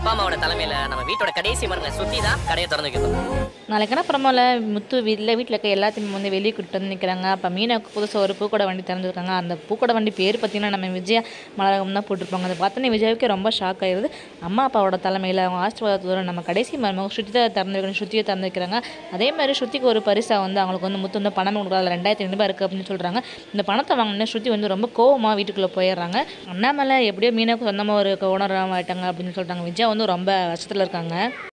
அப்பா அம்மாவோட தலைமையில நம்ம வீட்டோட கடைசி மருங்க சுத்தி தான் கடையை திறந்து வைக்கணும் நாளைக்கு என்ன பிரமாவில் முத்து வீட்டில் வீட்டில் இருக்க எல்லாத்தையும் வந்து வெளியே கூப்பிட்டு வந்து நிற்கிறாங்க அப்போ மீனாவுக்கு புதுசாக ஒரு பூக்கடை வண்டி திறந்துருக்காங்க அந்த பூக்கடை வண்டி பேர் பார்த்தீங்கன்னா நம்ம விஜயா மலரகம் தான் போட்டிருப்பாங்க அதை பார்த்தோன்னே விஜயாவுக்கு ரொம்ப ஷாக் ஆயிடுது அம்மா அப்பாவோட தலைமையில் அவங்க ஆசீர்வாதத்தோட நம்ம கடைசி மருமக ஸ்ருதி தான் திறந்து வைக்கணும் ஸ்ருதியை திறந்து வைக்கிறாங்க அதே மாதிரி ஸ்ருதிக்கு ஒரு பரிசாக வந்து அவங்களுக்கு வந்து முத்து வந்து பணம் கொடுக்குறாங்க ரெண்டாயிரத்தி ஐநூறுபா இருக்குது அப்படின்னு சொல்கிறாங்க இந்த பணத்தை வாங்கின ஸ்ருதி வந்து ரொம்ப கோவமாக வீட்டுக்குள்ளே போயிடுறாங்க அண்ணாமலை எப்படியோ மீனாவுக்கு சொந்தமாக ஒரு ஓனர் ஆகிட்டாங்க அப்படின்னு சொல்லிட்டாங்க விஜயா வந்து ரொம்ப கஷ்டத்தில் இருக்காங்க